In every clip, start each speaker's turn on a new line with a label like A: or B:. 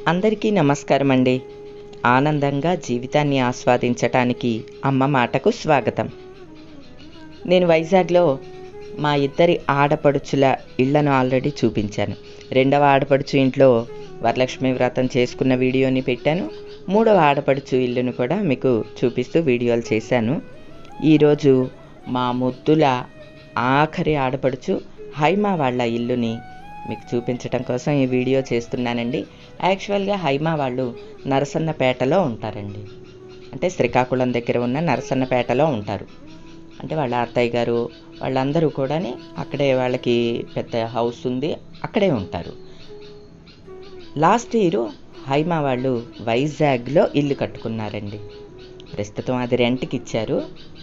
A: అందరికీ నమస్కారం అండి ఆనందంగా జీవితాన్ని ఆస్వాదించటానికి అమ్మ మాటకు స్వాగతం నేను వైజాగ్లో మా ఇద్దరి ఆడపడుచుల ఇళ్లను ఆల్రెడీ చూపించాను రెండవ ఆడపడుచు ఇంట్లో వరలక్ష్మి వ్రతం చేసుకున్న వీడియోని పెట్టాను మూడవ ఆడపడుచు ఇల్లును కూడా మీకు చూపిస్తూ వీడియోలు చేశాను ఈరోజు మా ముద్దుల ఆఖరి ఆడపడుచు హైమా వాళ్ళ ఇల్లుని మీకు చూపించడం కోసం ఈ వీడియో చేస్తున్నానండి యాక్చువల్గా హైమా వాళ్ళు నరసన్నపేటలో ఉంటారండి అంటే శ్రీకాకుళం దగ్గర ఉన్న నరసన్నపేటలో ఉంటారు అంటే వాళ్ళ అత్తయ్య గారు వాళ్ళందరూ కూడా అక్కడే వాళ్ళకి పెద్ద హౌస్ ఉంది అక్కడే ఉంటారు లాస్ట్ ఇయర్ హైమా వాళ్ళు వైజాగ్లో ఇల్లు కట్టుకున్నారండి ప్రస్తుతం అది రెంట్కి ఇచ్చారు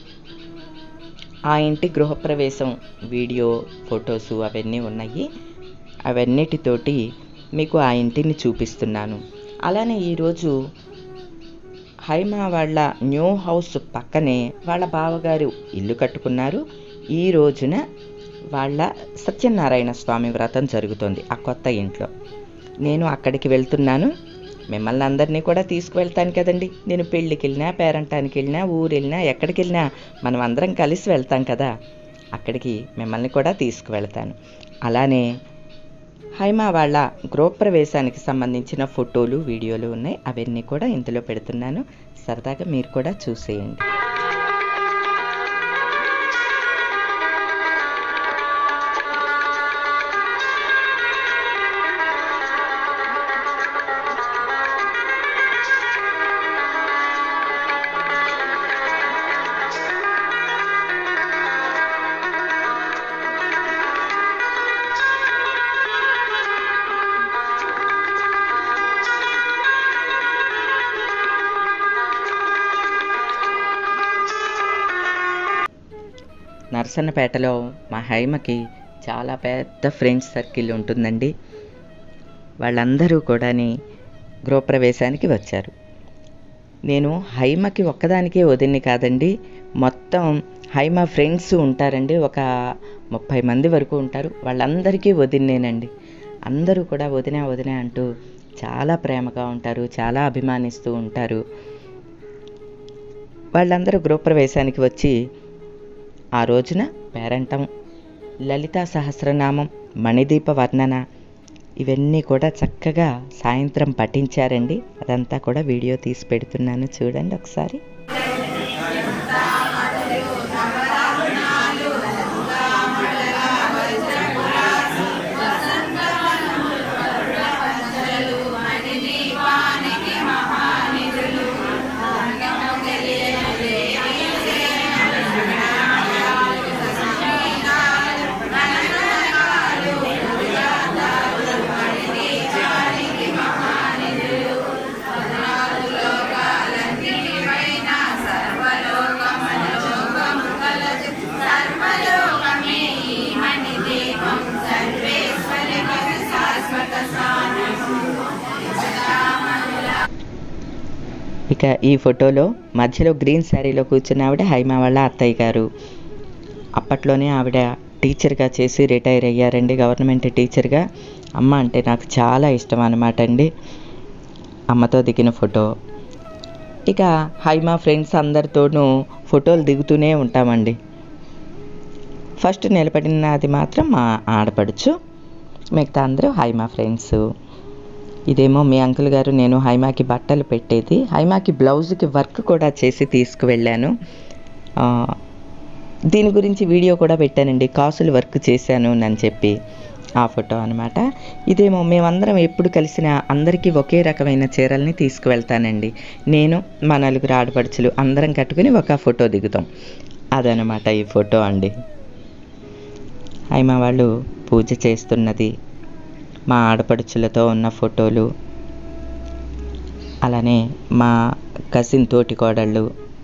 A: ఆ ఇంటి గృహప్రవేశం వీడియో ఫొటోసు అవన్నీ ఉన్నాయి అవన్నిటితోటి మీకు ఆ ఇంటిని చూపిస్తున్నాను అలానే ఈరోజు హైమా వాళ్ళ న్యూ హౌస్ పక్కనే వాళ్ళ బావగారు ఇల్లు కట్టుకున్నారు ఈ రోజున వాళ్ళ సత్యనారాయణ స్వామి వ్రతం జరుగుతుంది ఆ కొత్త ఇంట్లో నేను అక్కడికి వెళ్తున్నాను మిమ్మల్ని అందరినీ కూడా తీసుకువెళ్తాను కదండి నేను పెళ్ళికి వెళ్ళినా పేరంటానికి వెళ్ళినా ఊరు వెళ్ళినా ఎక్కడికి వెళ్ళినా మనం అందరం కలిసి వెళ్తాం కదా అక్కడికి మిమ్మల్ని కూడా తీసుకువెళ్తాను అలానే హైమా వాళ్ళ గృహప్రవేశానికి సంబంధించిన ఫోటోలు వీడియోలు ఉన్నాయి అవన్నీ కూడా ఇందులో పెడుతున్నాను సరదాగా మీరు కూడా చూసేయండి నరసన్నపేటలో మా హైమకి చాలా పెద్ద ఫ్రెండ్స్ సర్కిల్ ఉంటుందండి వాళ్ళందరూ కూడాని గృహప్రవేశానికి వచ్చారు నేను హైమకి ఒక్కదానికే వదిన్ని కాదండి మొత్తం హైమ ఫ్రెండ్స్ ఉంటారండి ఒక ముప్పై మంది వరకు ఉంటారు వాళ్ళందరికీ వదిన్నేనండి అందరూ కూడా వదిన వదిన అంటూ చాలా ప్రేమగా ఉంటారు చాలా అభిమానిస్తూ ఉంటారు వాళ్ళందరూ గృహప్రవేశానికి వచ్చి ఆ రోజున పేరంటం లలితా సహస్రనామం మణిదీప వర్ణన ఇవన్నీ కూడా చక్కగా సాయంత్రం పఠించారండి అదంతా కూడా వీడియో తీసి పెడుతున్నాను చూడండి ఒకసారి ఇక ఈ ఫోటోలో మధ్యలో గ్రీన్ శారీలో కూర్చున్న ఆవిడ హైమా వాళ్ళ అత్తయ్య గారు అప్పట్లోనే ఆవిడ టీచర్గా చేసి రిటైర్ అయ్యారండి గవర్నమెంట్ టీచర్గా అమ్మ అంటే నాకు చాలా ఇష్టం అనమాట అండి అమ్మతో దిగిన ఫోటో ఇక హైమా ఫ్రెండ్స్ అందరితోనూ ఫోటోలు దిగుతూనే ఉంటామండి ఫస్ట్ నిలబడినది మాత్రం మా ఆడపడుచు మిగతా అందరూ హైమా ఫ్రెండ్స్ ఇదేమో మీ అంకుల్ గారు నేను హైమాకి బట్టలు పెట్టేది హైమాకి బ్లౌజ్కి వర్క్ కూడా చేసి తీసుకువెళ్ళాను దీని గురించి వీడియో కూడా పెట్టానండి కాసులు వర్క్ చేశాను అని చెప్పి ఆ ఫోటో అనమాట ఇదేమో మేమందరం ఎప్పుడు కలిసిన అందరికీ ఒకే రకమైన చీరల్ని తీసుకువెళ్తానండి నేను మా నలుగురు ఆడపడుచులు అందరం కట్టుకుని ఒక ఫోటో దిగుతాం అదనమాట ఈ ఫోటో అండి హైమా వాళ్ళు పూజ చేస్తున్నది మా ఆడపడుచులతో ఉన్న ఫోటోలు అలానే మా కసిన్ తోటి కోడళ్ళు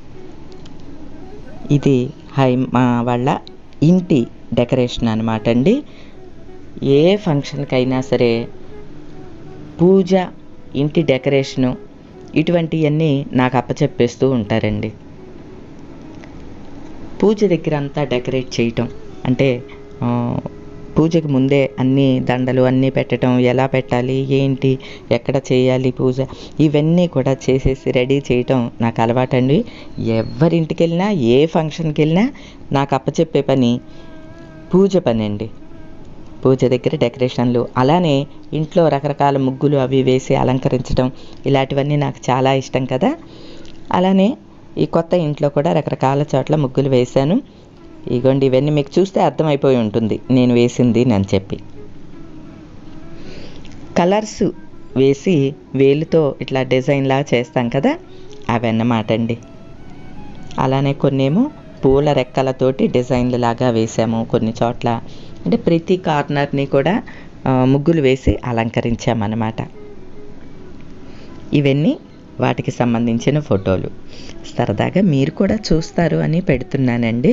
A: ఇది హై మా వాళ్ళ ఇంటి డెకరేషన్ అనమాట అండి ఏ ఫంక్షన్కైనా సరే పూజ ఇంటి డెకరేషను ఇటువంటివన్నీ నాకు అప్పచెప్పేస్తూ ఉంటారండి పూజ దగ్గర అంతా డెకరేట్ చేయటం అంటే పూజకి ముందే అన్ని దండలు అన్నీ పెట్టడం ఎలా పెట్టాలి ఏంటి ఎక్కడ చేయాలి పూజ ఇవన్నీ కూడా చేసేసి రెడీ చేయటం నాకు అలవాటండి ఎవరింటికి వెళ్ళినా ఏ ఫంక్షన్కి వెళ్ళినా నాకు అప్పచెప్పే పని పూజ పని అండి పూజ దగ్గర డెకరేషన్లు అలానే ఇంట్లో రకరకాల ముగ్గులు అవి వేసి అలంకరించడం ఇలాంటివన్నీ నాకు చాలా ఇష్టం కదా అలానే ఈ కొత్త ఇంట్లో కూడా రకరకాల చోట్ల ముగ్గులు వేశాను ఇగోండి ఇవన్నీ మీకు చూస్తే అర్థమైపోయి ఉంటుంది నేను వేసింది అని చెప్పి కలర్స్ వేసి వేలుతో ఇట్లా డిజైన్లా చేస్తాం కదా అవి అన్నమాట అండి అలానే కొన్నేమో పూల రెక్కలతోటి డిజైన్లు లాగా వేసాము కొన్ని చోట్ల అంటే ప్రతి కార్నర్ని కూడా ఆ, ముగ్గులు వేసి అలంకరించామన్నమాట ఇవన్నీ వాటికి సంబంధించిన ఫోటోలు సరదాగా మీరు కూడా చూస్తారు అని పెడుతున్నానండి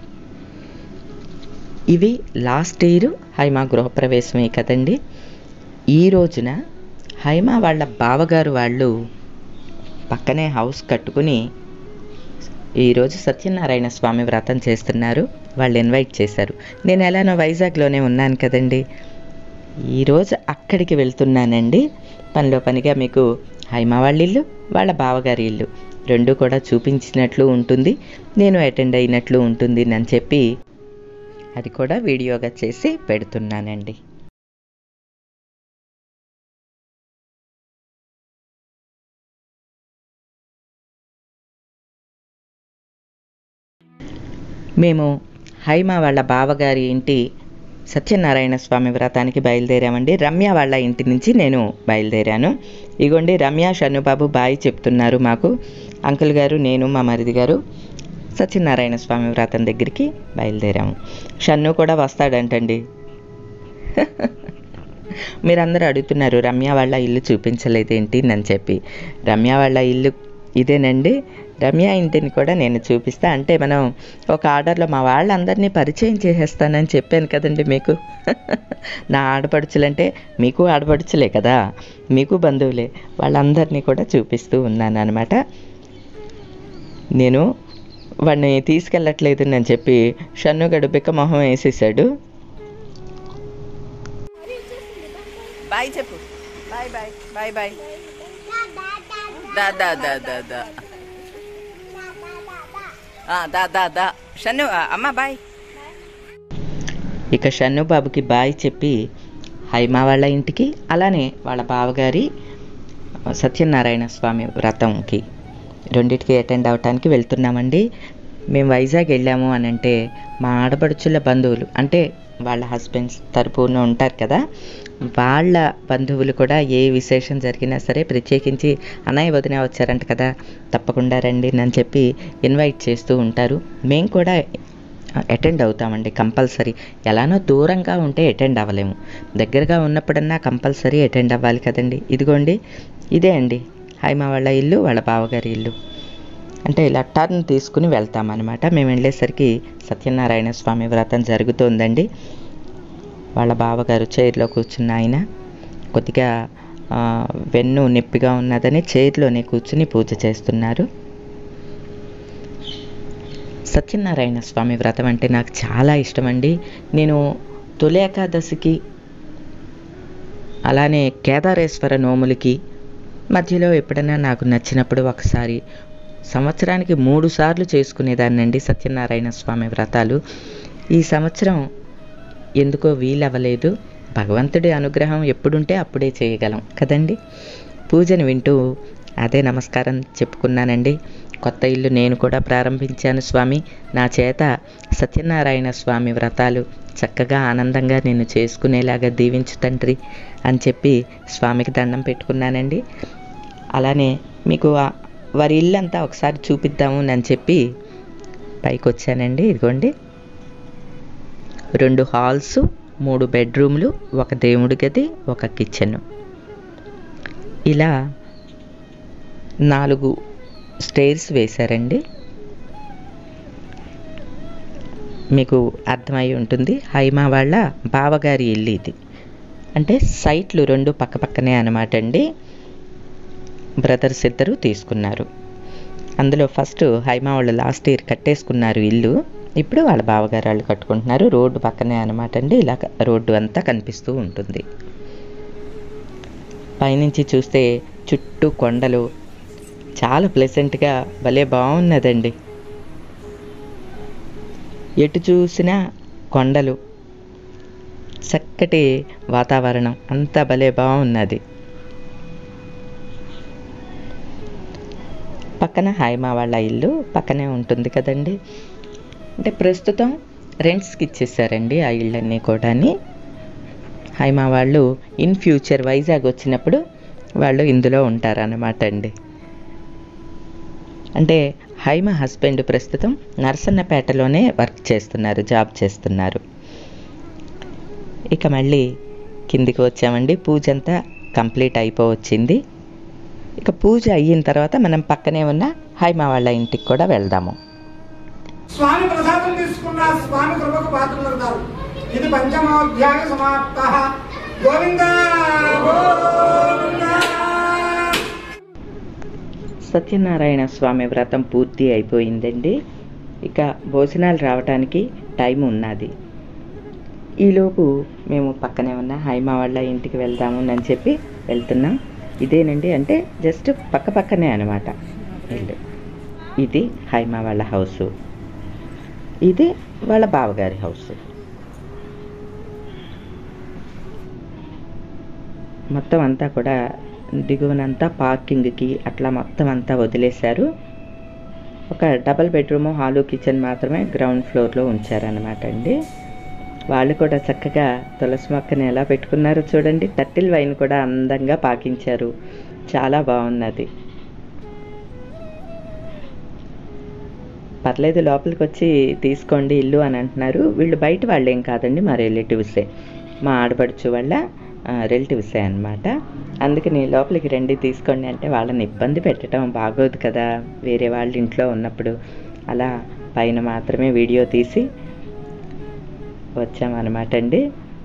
A: ఇవి లాస్ట్ ఇయర్ హైమా గృహప్రవేశమే కదండి ఈ రోజున హైమా వాళ్ళ బావగారు వాళ్ళు పక్కనే హౌస్ కట్టుకుని ఈరోజు సత్యనారాయణ స్వామి వ్రతం చేస్తున్నారు వాళ్ళు ఇన్వైట్ చేశారు నేను ఎలానో వైజాగ్లోనే ఉన్నాను కదండి ఈరోజు అక్కడికి వెళ్తున్నానండి పనిలో పనిగా మీకు హైమా వాళ్ళ ఇల్లు వాళ్ళ బావగారి ఇల్లు రెండు కూడా చూపించినట్లు ఉంటుంది నేను అటెండ్ అయినట్లు ఉంటుంది అని చెప్పి అది కూడా వీడియోగా చేసి పెడుతున్నానండి మేము హైమ వాళ్ళ బావగారి ఇంటి సత్యనారాయణ స్వామి వ్రతానికి బయలుదేరామండి రమ్య వాళ్ళ ఇంటి నుంచి నేను బయలుదేరాను ఇగోండి రమ్య షన్నుబాబు బాయ్ చెప్తున్నారు మాకు అంకుల్ గారు నేను మా మరిది గారు సత్యనారాయణ స్వామి వ్రతం దగ్గరికి బయలుదేరాము షన్ను కూడా వస్తాడంటండి మీరందరూ అడుగుతున్నారు రమ్య వాళ్ళ ఇల్లు చూపించలేదేంటి అని చెప్పి రమ్య వాళ్ళ ఇల్లు ఇదేనండి రమ్య ఇంటిని కూడా నేను చూపిస్తా అంటే మనం ఒక ఆర్డర్లో మా వాళ్ళందరినీ పరిచయం చేసేస్తానని చెప్పాను కదండి మీకు నా ఆడపడుచులంటే మీకు ఆడపడుచులే కదా మీకు బంధువులే వాళ్ళందరినీ కూడా చూపిస్తూ ఉన్నాను అనమాట నేను వాడిని తీసుకెళ్ళట్లేదు అని చెప్పి షన్నుగడు బిక్క మొహం వేసేసాడు బాయ్ చెప్పు బాయ్ బాయ్ బాయ్ బాయ్ దా దా దా దా దా ఆ, దా దా దా షన్ను ఆ, అమ్మ బాయ్ ఇక షన్ను బాబుకి బాయ్ చెప్పి హైమా వాళ్ళ ఇంటికి అలానే వాళ్ళ బావగారి సత్యనారాయణ స్వామి వ్రతంకి రెండిటికి అటెండ్ అవటానికి వెళ్తున్నామండి మేము వైజాగ్ వెళ్ళాము అని అంటే మా ఆడపడుచుల బంధువులు అంటే వాళ్ళ హస్బెండ్స్ తరపున ఉంటారు కదా వాళ్ళ బంధువులు కూడా ఏ విశేషం జరిగినా సరే ప్రత్యేకించి అన్నయ్య వదిన వచ్చారంట కదా తప్పకుండా రండి అని చెప్పి ఇన్వైట్ చేస్తూ ఉంటారు మేము కూడా అటెండ్ అవుతామండి కంపల్సరీ ఎలానో దూరంగా ఉంటే అటెండ్ అవ్వలేము దగ్గరగా ఉన్నప్పుడన్నా కంపల్సరీ అటెండ్ అవ్వాలి కదండి ఇదిగోండి ఇదే అండి హైమా వాళ్ళ ఇల్లు వాళ్ళ బావగారి ఇల్లు అంటే ఇలా టర్న్ తీసుకుని వెళ్తామన్నమాట మేము వెళ్ళేసరికి సత్యనారాయణ స్వామి వ్రతం జరుగుతోందండి వాళ్ళ బావగారు చైర్లో కూర్చున్న ఆయన కొద్దిగా ఆ, వెన్ను నొప్పిగా ఉన్నదని చైర్లోనే కూర్చుని పూజ చేస్తున్నారు సత్యనారాయణ స్వామి వ్రతం అంటే నాకు చాలా ఇష్టమండి నేను తొలి ఏకాదశికి అలానే కేదారేశ్వర నోములకి మధ్యలో ఎప్పుడైనా నాకు నచ్చినప్పుడు ఒకసారి సంవత్సరానికి మూడు సార్లు చేసుకునేదాన్నండి సత్యనారాయణ స్వామి వ్రతాలు ఈ సంవత్సరం ఎందుకో వీలవ్వలేదు భగవంతుడి అనుగ్రహం ఎప్పుడుంటే అప్పుడే చేయగలం కదండి పూజను వింటూ అదే నమస్కారం చెప్పుకున్నానండి కొత్త ఇల్లు నేను కూడా ప్రారంభించాను స్వామి నా చేత సత్యనారాయణ స్వామి వ్రతాలు చక్కగా ఆనందంగా నేను చేసుకునేలాగా దీవించు తండ్రి అని చెప్పి స్వామికి దండం పెట్టుకున్నానండి అలానే మీకు ఆ- వారి ఇల్లు అంతా ఒకసారి చూపిద్దాము అని చెప్పి పైకి వచ్చానండి ఇదిగోండి రెండు హాల్స్ మూడు బెడ్రూమ్లు ఒక దేవుడి గది ఒక కిచెన్ ఇలా నాలుగు స్టేర్స్ వేశారండి మీకు అర్థమై ఉంటుంది హైమా వాళ్ళ బావగారి ఇల్లు ఇది అంటే సైట్లు రెండు పక్క పక్కనే అనమాట అండి బ్రదర్స్ ఇద్దరు తీసుకున్నారు అందులో ఫస్ట్ హైమా వాళ్ళు లాస్ట్ ఇయర్ కట్టేసుకున్నారు ఇల్లు ఇప్పుడు వాళ్ళ బావగారు వాళ్ళు కట్టుకుంటున్నారు రోడ్డు పక్కనే అనమాట అండి ఇలా రోడ్డు అంతా కనిపిస్తూ ఉంటుంది పైనుంచి చూస్తే చుట్టూ కొండలు చాలా ప్లెజెంట్గా భలే బాగున్నదండి ఎటు చూసినా కొండలు చక్కటి వాతావరణం అంతా భలే బాగున్నది పక్కన హైమా వాళ్ళ ఇల్లు పక్కనే ఉంటుంది కదండి అంటే ప్రస్తుతం రెంట్స్కి ఇచ్చేసారండి ఆ ఇళ్ళన్నీ కూడాని హైమా వాళ్ళు ఇన్ ఫ్యూచర్ వైజాగ్ వచ్చినప్పుడు వాళ్ళు ఇందులో ఉంటారన్నమాట అండి అంటే హైమ హస్బెండ్ ప్రస్తుతం నరసన్నపేటలోనే వర్క్ చేస్తున్నారు జాబ్ చేస్తున్నారు ఇక మళ్ళీ కిందికి వచ్చామండి పూజ అంతా కంప్లీట్ అయిపోవచ్చింది ఇక పూజ అయిన తర్వాత మనం పక్కనే ఉన్న హైమ వాళ్ళ ఇంటికి కూడా వెళ్దాము
B: స్వామి ప్రసాదం తీసుకున్న స్వామి కృపకు పాత్రలవుతారు ఇది పంచమోధ్యాయ సమాప్త గోవింద గోవింద
A: సత్యనారాయణ స్వామి వ్రతం పూర్తి అయిపోయిందండి ఇక భోజనాలు రావడానికి టైం ఉన్నది ఈలోపు మేము పక్కనే ఉన్న హైమా వాళ్ళ ఇంటికి వెళ్దాము అని చెప్పి వెళ్తున్నాం ఇదేనండి అంటే జస్ట్ పక్క పక్కనే అనమాట ఇల్లు ఇది హైమా వాళ్ళ హౌస్ ఇది వాళ్ళ బావగారి హౌస్ మొత్తం అంతా కూడా దిగువనంతా పార్కింగ్కి అట్లా మొత్తం అంతా వదిలేశారు ఒక డబల్ బెడ్రూమ్ హాలు కిచెన్ మాత్రమే గ్రౌండ్ ఫ్లోర్లో ఉంచారనమాట అండి వాళ్ళు కూడా చక్కగా తులసి మొక్కని ఎలా పెట్టుకున్నారో చూడండి టర్టిల్ వైన్ కూడా అందంగా పాకించారు చాలా బాగున్నది పర్లేదు లోపలికి వచ్చి తీసుకోండి ఇల్లు అని అంటున్నారు వీళ్ళు బయట వాళ్ళు ఏం కాదండి మా రిలేటివ్సే మా ఆడపడుచు వాళ్ళ రిలేటివ్సే అనమాట అందుకని లోపలికి రండి తీసుకోండి అంటే వాళ్ళని ఇబ్బంది పెట్టడం బాగోదు కదా వేరే వాళ్ళ ఇంట్లో ఉన్నప్పుడు అలా పైన మాత్రమే వీడియో తీసి వచ్చామన్నమాట అండి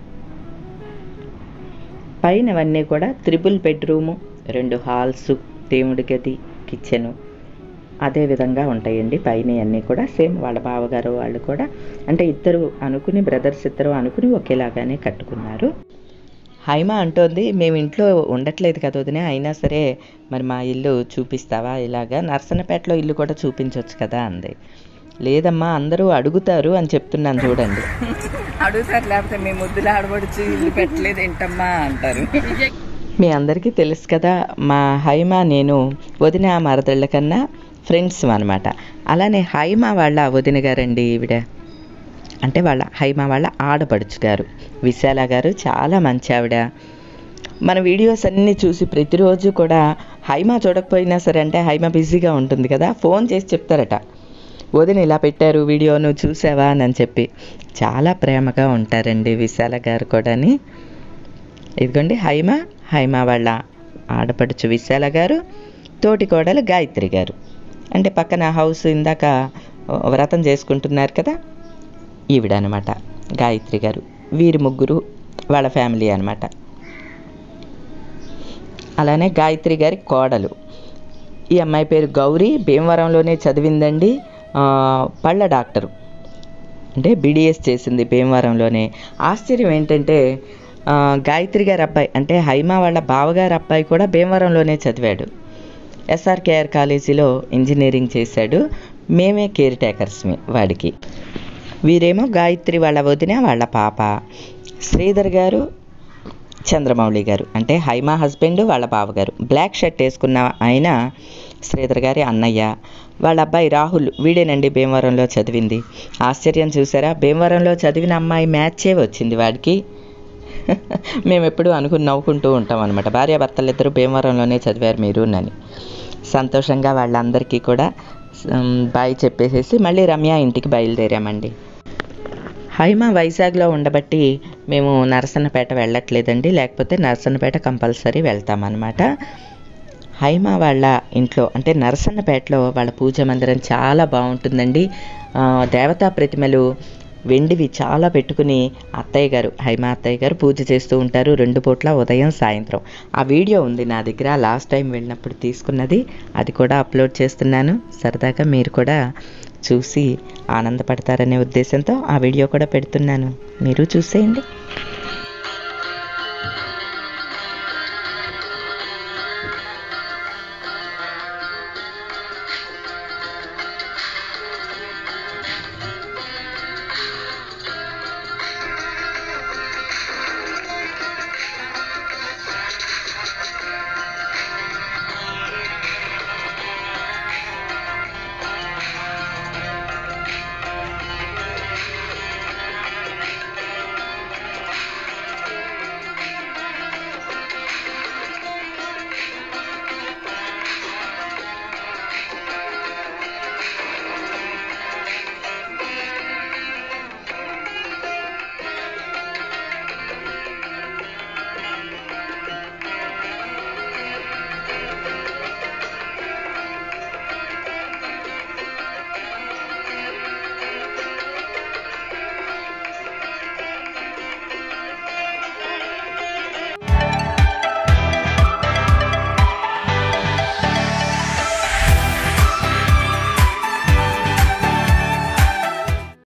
A: పైనవన్నీ కూడా త్రిబుల్ బెడ్రూము రెండు హాల్స్ దేవుడి గది కిచెను అదే విధంగా ఉంటాయండి పైన అన్నీ కూడా సేమ్ వాళ్ళ బావగారు వాళ్ళు కూడా అంటే ఇద్దరు అనుకుని బ్రదర్స్ ఇద్దరు అనుకుని ఒకేలాగానే కట్టుకున్నారు హైమ అంటోంది మేము ఇంట్లో ఉండట్లేదు కదా వదిన అయినా సరే మరి మా ఇల్లు చూపిస్తావా ఇలాగా నర్సనపేటలో ఇల్లు కూడా చూపించవచ్చు కదా అంది లేదమ్మా అందరూ అడుగుతారు అని చెప్తున్నాను చూడండి
C: అడుగుతారు లేకపోతే మీ ముద్దులు ఆడబడుచు ఇల్లు పెట్టలేదు ఏంటమ్మా అంటారు
A: మీ అందరికీ తెలుసు కదా మా హైమ నేను వదిన మరదళ్ళ కన్నా ఫ్రెండ్స్ అనమాట అలానే హైమ వాళ్ళ వదిన గారండి ఈవిడ అంటే వాళ్ళ హైమ వాళ్ళ ఆడపడుచు గారు విశాల గారు చాలా మంచి ఆవిడ మన వీడియోస్ అన్నీ చూసి ప్రతిరోజు కూడా హైమ చూడకపోయినా సరే అంటే హైమ బిజీగా ఉంటుంది కదా ఫోన్ చేసి చెప్తారట వదిన ఇలా పెట్టారు వీడియో నువ్వు చూసావా అని చెప్పి చాలా ప్రేమగా ఉంటారండి విశాల గారు కూడాని ఇదిగోండి హైమ హైమ వాళ్ళ ఆడపడుచు విశాల గారు తోటి కోడలు గాయత్రి గారు అంటే పక్కన హౌస్ ఇందాక వ్రతం చేసుకుంటున్నారు కదా ఈవిడ అనమాట గాయత్రి గారు వీరి ముగ్గురు వాళ్ళ ఫ్యామిలీ అనమాట అలానే గాయత్రి గారి కోడలు ఈ అమ్మాయి పేరు గౌరీ భీమవరంలోనే చదివిందండి ఆ, పళ్ళ డాక్టరు అంటే బీడిఎస్ చేసింది భీమవరంలోనే ఆశ్చర్యం ఏంటంటే ఆ, గాయత్రి గారి అబ్బాయి అంటే హైమా వాళ్ళ బావగారి అబ్బాయి కూడా భీమవరంలోనే చదివాడు ఎస్ఆర్కేఆర్ కాలేజీలో ఇంజనీరింగ్ చేశాడు మేమే కేర్ టేకర్స్మి వాడికి వీరేమో గాయత్రి వాళ్ళ వదిన వాళ్ళ పాప శ్రీధర్ గారు చంద్రమౌళి గారు అంటే హైమా హస్బెండ్ వాళ్ళ బావగారు బ్లాక్ షర్ట్ వేసుకున్న ఆయన శ్రీధర్ గారి అన్నయ్య వాళ్ళ అబ్బాయి రాహుల్ వీడేనండి భీమవరంలో చదివింది ఆశ్చర్యం చూసారా భీమవరంలో చదివిన అమ్మాయి మ్యాచే వచ్చింది వాడికి మేము ఎప్పుడూ అనుకుని నవ్వుకుంటూ ఉంటాం అనమాట భార్యాభర్తలు ఇద్దరు భీమవరంలోనే చదివారు మీరు అని సంతోషంగా వాళ్ళందరికీ కూడా ఉమ్, బాయ్ చెప్పేసేసి మళ్ళీ రమ్య ఇంటికి బయలుదేరామండి హైమ వైజాగ్లో ఉండబట్టి మేము నరసన్నపేట వెళ్ళట్లేదండి లేకపోతే నరసన్నపేట కంపల్సరీ వెళ్తామన్నమాట హైమ వాళ్ళ ఇంట్లో అంటే నరసన్నపేటలో వాళ్ళ పూజ మందిరం చాలా బాగుంటుందండి ఆ, దేవతా ప్రతిమలు వెండివి చాలా పెట్టుకుని అత్తయ్య గారు హైమ అత్తయ్య గారు పూజ చేస్తూ ఉంటారు రెండు పూట్ల ఉదయం సాయంత్రం ఆ వీడియో ఉంది నా దగ్గర లాస్ట్ టైం వెళ్ళినప్పుడు తీసుకున్నది అది కూడా అప్లోడ్ చేస్తున్నాను సరదాగా మీరు కూడా చూసి ఆనందపడతారనే ఉద్దేశంతో ఆ వీడియో కూడా పెడుతున్నాను మీరు చూసేయండి